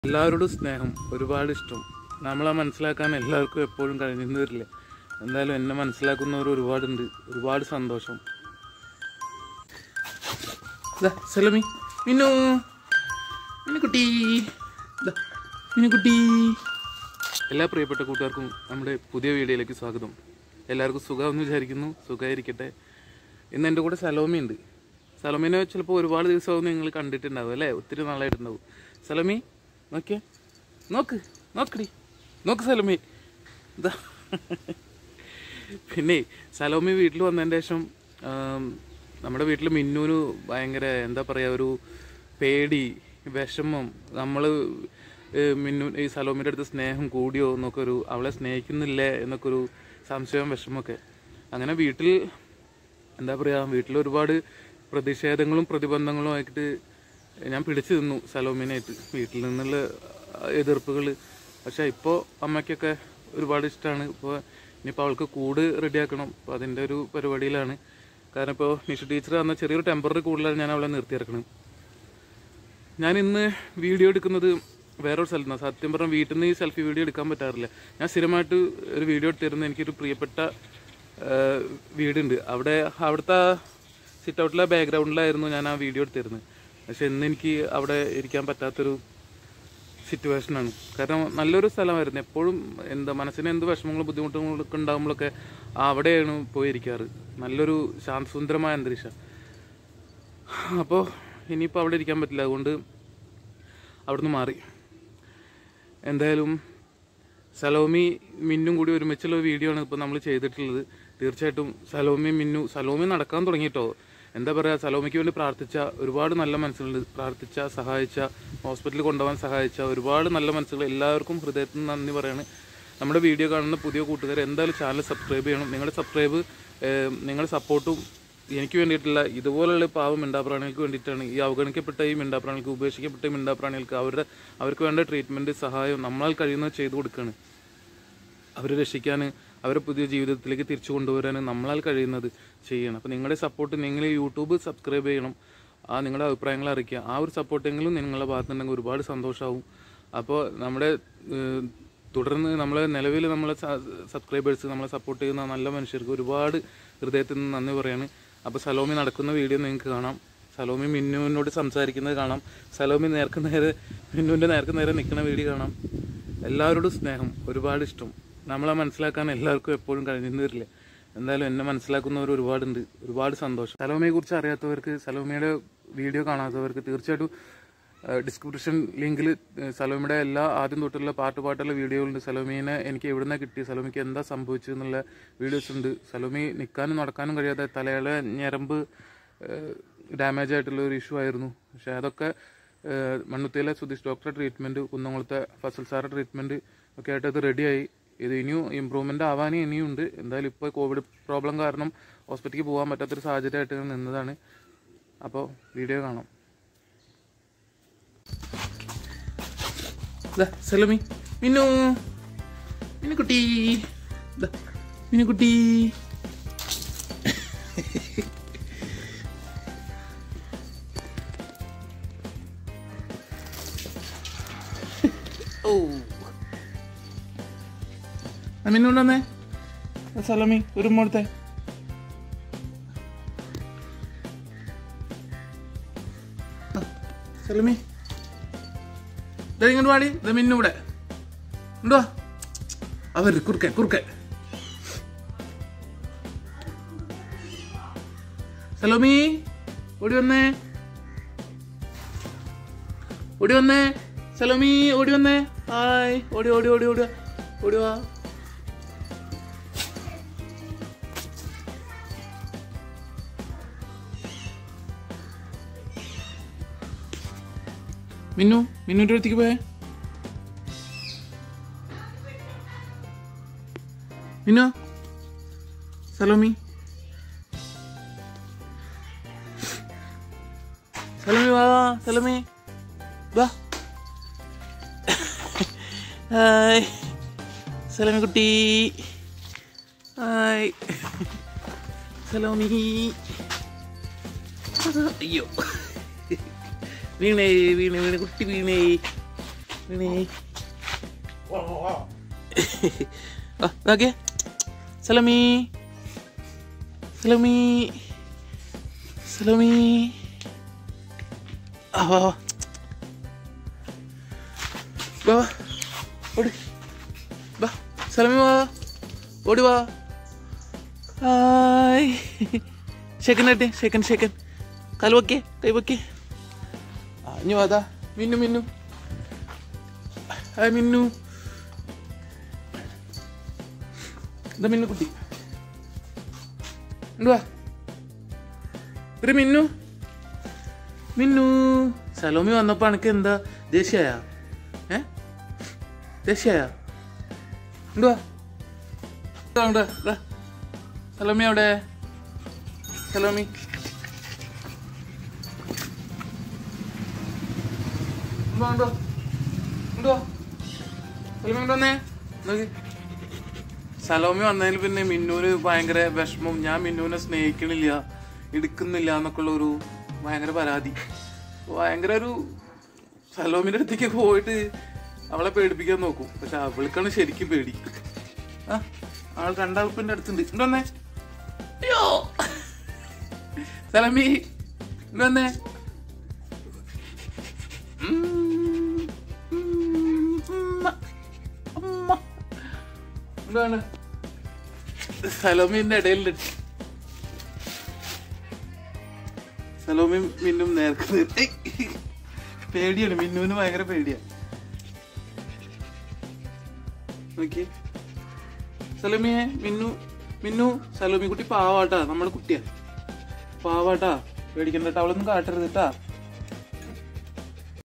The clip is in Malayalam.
എല്ലാവരോടും സ്നേഹം ഒരുപാട് ഇഷ്ടം നമ്മളെ മനസ്സിലാക്കാൻ എല്ലാവർക്കും എപ്പോഴും കഴിഞ്ഞു വരില്ല എന്തായാലും എന്നെ മനസ്സിലാക്കുന്നവർ ഒരുപാടുണ്ട് ഒരുപാട് സന്തോഷം ദാ, സലമി മിന്നു മിന്നുകുട്ടി ദാ, മിന്നുകുട്ടി എല്ലാ പ്രിയപ്പെട്ട കൂട്ടുകാർക്കും നമ്മുടെ പുതിയ വീഡിയോയിലേക്ക് സ്വാഗതം എല്ലാവർക്കും സുഖമെന്ന് വിചാരിക്കുന്നു സുഖമായിരിക്കട്ടെ ഇന്ന് എൻ്റെ കൂടെ സലോമി ഉണ്ട് സലോമിനെ ചിലപ്പോൾ ഒരുപാട് ദിവസമാവും നിങ്ങൾ കണ്ടിട്ടുണ്ടാവും അല്ലേ ഒത്തിരി നാളായിട്ടുണ്ടാവും സലോമി നോക്കിയേ നോക്ക് നോക്കടി നോക്ക് സലോമി ഇതാ പിന്നെ സലോമി വീട്ടിൽ വന്നതിൻ്റെ ശേഷം ആം, നമ്മുടെ വീട്ടിൽ മിന്നൂന് ഭയങ്കര എന്താ പറയുക ഒരു പേടി വിഷമം നമ്മൾ മിന്നു ഈ സലോമിൻ്റെ അടുത്ത് സ്നേഹം കൂടിയോ എന്നൊക്കെ ഒരു അവളെ സ്നേഹിക്കുന്നില്ലേ എന്നൊക്കെ ഒരു സംശയവും വിഷമമൊക്കെ അങ്ങനെ വീട്ടിൽ എന്താ പറയുക വീട്ടിൽ ഒരുപാട് പ്രതിഷേധങ്ങളും പ്രതിബന്ധങ്ങളും ആയിട്ട് ഞാൻ പിടിച്ചു നിന്നു സലോമിനായിട്ട് വീട്ടിൽ നിന്നുള്ള എതിർപ്പുകൾ പക്ഷെ ഇപ്പോൾ അമ്മയ്ക്കൊക്കെ ഒരുപാട് ഇഷ്ടമാണ് ഇപ്പോൾ ഇനിയിപ്പോൾ അവൾക്ക് കൂട് റെഡിയാക്കണം അപ്പോൾ അതിൻ്റെ ഒരു പരിപാടിയിലാണ് കാരണം ഇപ്പോൾ നിഷ ടീച്ചർ തന്ന ചെറിയൊരു ടെമ്പററി കൂടുതലാണ് ഞാൻ അവളെ നിർത്തിയിറക്കണം ഞാൻ ഇന്ന് വീഡിയോ എടുക്കുന്നത് വേറൊരു സ്ഥലത്താണ് സത്യം പറഞ്ഞാൽ വീട്ടിൽ നിന്ന് ഈ സെൽഫി വീഡിയോ എടുക്കാൻ പറ്റാറില്ല ഞാൻ സ്ഥിരമായിട്ട് ഒരു വീഡിയോ എടുത്തിരുന്ന എനിക്കൊരു പ്രിയപ്പെട്ട ആ, വീടുണ്ട് അവിടെ അവിടുത്തെ സിറ്റ് ഔട്ടിലെ ബാക്ക്ഗ്രൗണ്ടിലായിരുന്നു ഞാൻ ആ വീഡിയോ എടുത്തിരുന്നത് പക്ഷെ ഇന്ന് എനിക്ക് അവിടെ ഇരിക്കാൻ പറ്റാത്തൊരു സിറ്റുവേഷനാണ് കാരണം നല്ലൊരു സ്ഥലമായിരുന്നു എപ്പോഴും എന്താ മനസ്സിന് എന്ത് വിഷമങ്ങളും ബുദ്ധിമുട്ടുകളൊക്കെ ഉണ്ടാകുമ്പോഴൊക്കെ അവിടെയാണ് പോയിരിക്കാറ് നല്ലൊരു ശാന്തസുന്ദരമായ അന്തരീക്ഷം അപ്പോൾ ഇനിയിപ്പോൾ അവിടെ ഇരിക്കാൻ പറ്റില്ല അതുകൊണ്ട് അവിടുന്ന് മാറി എന്തായാലും സലോമി മിന്നും കൂടി ഒരുമിച്ചുള്ള വീഡിയോ ആണ് ഇപ്പോൾ നമ്മൾ ചെയ്തിട്ടുള്ളത് തീർച്ചയായിട്ടും സലോമി മിന്നു സലോമി നടക്കാൻ തുടങ്ങിയിട്ടോ എന്താ പറയുക സലോമിക്ക് വേണ്ടി പ്രാർത്ഥിച്ച ഒരുപാട് നല്ല മനസ്സുകളുണ്ട് പ്രാർത്ഥിച്ച സഹായിച്ച ഹോസ്പിറ്റലിൽ കൊണ്ടുപോകാൻ സഹായിച്ച ഒരുപാട് നല്ല മനസ്സുകൾ എല്ലാവർക്കും ഹൃദയത്തിൽ നിന്ന് നന്ദി പറയാണ് നമ്മുടെ വീഡിയോ കാണുന്ന പുതിയ കൂട്ടുകാർ എന്തായാലും ചാനൽ സബ്സ്ക്രൈബ് ചെയ്യണം നിങ്ങളുടെ സബ്സ്ക്രൈബ് നിങ്ങളുടെ സപ്പോർട്ടും എനിക്ക് വേണ്ടിയിട്ടില്ല ഇതുപോലുള്ള പാവം മിണ്ടാപ്രാണികൾക്ക് വേണ്ടിയിട്ടാണ് ഈ അവഗണിക്കപ്പെട്ട ഈ മിണ്ടാപ്രാണികൾക്ക് ഉപേക്ഷിക്കപ്പെട്ട ഈ മിണ്ടാപ്രാണികൾക്ക് അവരുടെ അവർക്ക് വേണ്ട ട്രീറ്റ്മെൻറ്റ് സഹായം നമ്മളാൽ കഴിയുന്നത് ചെയ്തു കൊടുക്കുകയാണ് അവരെ രക്ഷിക്കാൻ അവരെ പുതിയ ജീവിതത്തിലേക്ക് തിരിച്ചു കൊണ്ടുവരാൻ നമ്മളാൽ കഴിയുന്നത് ചെയ്യണം അപ്പോൾ നിങ്ങളുടെ സപ്പോർട്ട് നിങ്ങൾ യൂട്യൂബ് സബ്സ്ക്രൈബ് ചെയ്യണം ആ നിങ്ങളുടെ അഭിപ്രായങ്ങൾ അറിയിക്കുക ആ ഒരു സപ്പോർട്ടെങ്കിലും നിങ്ങളുടെ ഭാഗത്തുനിന്നെങ്കിൽ ഒരുപാട് സന്തോഷമാവും അപ്പോൾ നമ്മുടെ ഏഹ്, തുടർന്ന് നമ്മളെ നിലവിൽ നമ്മളെ സബ്സ്ക്രൈബേഴ്സ് നമ്മളെ സപ്പോർട്ട് ചെയ്യുന്ന നല്ല മനുഷ്യർക്ക് ഒരുപാട് ഹൃദയത്തിൽ നിന്ന് നന്ദി പറയാണ് അപ്പോൾ സലോമി നടക്കുന്ന വീഡിയോ നിങ്ങൾക്ക് കാണാം സലോമി മിന്നുവിനോട് സംസാരിക്കുന്നത് കാണാം സലോമി നേർക്ക് നേരെ മിന്നുവിൻ്റെ നേർക്ക് നേരെ നിൽക്കുന്ന വീഡിയോ കാണാം എല്ലാവരോടും സ്നേഹം ഒരുപാട് ഇഷ്ടം നമ്മളെ മനസ്സിലാക്കാൻ എല്ലാവർക്കും എപ്പോഴും കഴിഞ്ഞു വരില്ല എന്തായാലും എന്നെ മനസ്സിലാക്കുന്നവർ ഒരുപാടുണ്ട് ഒരുപാട് സന്തോഷം സലോമയെ കുറിച്ച് അറിയാത്തവർക്ക് സലോമയുടെ വീഡിയോ കാണാത്തവർക്ക് തീർച്ചയായിട്ടും ഡിസ്ക്രിപ്ഷൻ ലിങ്കിൽ സലോമിയുടെ എല്ലാ ആദ്യം തൊട്ടുള്ള പാട്ട് പാട്ടുള്ള വീഡിയോകളുണ്ട് സലോമീനെ എനിക്ക് എവിടുന്ന കിട്ടി സലോമിക്ക് എന്താ സംഭവിച്ചു എന്നുള്ള വീഡിയോസ് ഉണ്ട് സലോമി നിൽക്കാനും നടക്കാനും കഴിയാതെ തലയുടെ ഞരമ്പ് ഡാമേജ് ആയിട്ടുള്ള ഒരു ഇഷ്യൂ ആയിരുന്നു പക്ഷേ അതൊക്കെ ഏഹ്, മണ്ണുത്തിയിലെ സുധീഷ് ഡോക്ടറെ ട്രീറ്റ്മെൻറ്റ് കുന്നംകുളത്തെ ഫസൽ സാറെ ട്രീറ്റ്മെൻറ്റ് ഒക്കെ ആയിട്ട് അത് റെഡിയായി ഇത് ഇനിയും ഇമ്പ്രൂവ്മെൻ്റ് ആവാനും ഇനിയും ഉണ്ട് എന്തായാലും ഇപ്പോൾ കോവിഡ് പ്രോബ്ലം കാരണം ഹോസ്പിറ്റലിൽ പോകാൻ പറ്റാത്തൊരു സാഹചര്യമായിട്ട് ഞാൻ നിന്നതാണ് അപ്പോൾ വീഡിയോ കാണാം ദാ, സലോമി മിന്നു മിന്നുകുട്ടി ദാ, മിന്നുകുട്ടി ഓ ആ, മിന്നു കൊണ്ടുവന്നേ ദാ, സലോമി ഒരു മോളത്തെ സലോമി ദേ ഇങ്ങോട്ട് വാടി ദേ മിന്നു ഇവിടെ ഇങ്ങോട്ട് വാ അവർ കുറുക്കെ കുറുക്കെ സലോമി ഓടി വന്നേ ഓടി വന്നേ സലോമി ഓടി വന്നേ ഹായ് ഓടി ഓടി ഓടി ഓടി വാ. ഓടി വാ മിന്നു മിന്നുന്റെ അടുത്തേക്ക് പോയേ മിന്നു സലോമി സലോമി വാ വാ, സലോമി വാ ഹായ് സലോമി കുട്ടി ഹായ് സലോമി അയ്യോ വീണേ വീണേ വീണേ കുട്ടി വീണേ മിനി ആ, നോക്കിയേ സലോമി സലോമി സലോമി ആ വാ വാ വാ വാ ഓടി വാ സലോമി വാ ഓടി വാ ഹായ് ഷെക്കൻ ആട്ടെ ഷെക്കൻ ഷെക്കൻ കാൽ വെക്കേ കൈ വെക്കേ ആ ഇനി വാതാ മിന്നു മിന്നു ഹായ് മിന്നു എന്താ മിന്നു കുട്ടി എന്തുവാ ഒരു മിന്നു മിന്നു സലോമി വന്നപ്പോ അനക്ക് എന്താ ദേഷ്യായ ഏ ദേഷ്യായ എന്തുവാ ഇതാ ഇവിടെ, ഇതാ. സലോമി അവിടെ സലോമി എന്തുവാ എന്തുവാ എന്തുവാ സലോമി ഇങ്ങോട്ട് വന്നേ നോക്കി സലോമി വന്നതിൽ പിന്നെ മിന്നൂന് ഭയങ്കര വിഷമം ഞാൻ മിന്നൂനെ സ്നേഹിക്കണില്ല എടുക്കുന്നില്ല എന്നൊക്കെ ഉള്ള ഒരു ഭയങ്കര പരാതി ഭയങ്കര ഒരു സലോമിന്റെ അടുത്തേക്ക് പോയിട്ട് അവളെ പേടിപ്പിക്കാൻ നോക്കും പക്ഷെ അവൾക്കാണ് ശരിക്കും പേടി ആ ആൾ രണ്ടാൾപ്പിന്റെ അടുത്തുണ്ട് ഇങ്ങോട്ട് വന്നേ അയ്യോ സലമി ഇങ്ങോട്ട് വന്നേ ഉം, ഉം, ഉമ്മ, ഉമ്മ. എന്താണ് സലോമിന്റെ ഇടയിലുണ്ട് സലോമി മിന്നും നേർക്ക് നേർ- ഏയ്. പേടിയാണ് മിന്നുവിന് ഭയങ്കര പേടിയാ നോക്കിയേ സലോമിയെ മിന്നു മിന്നു സലോമി കുട്ടി പാവാട്ടാ നമ്മുടെ കുട്ടിയാ പാവാട്ടാ പേടിക്കണ്ട അവളൊന്നും കാട്ടരുത് കേട്ടാ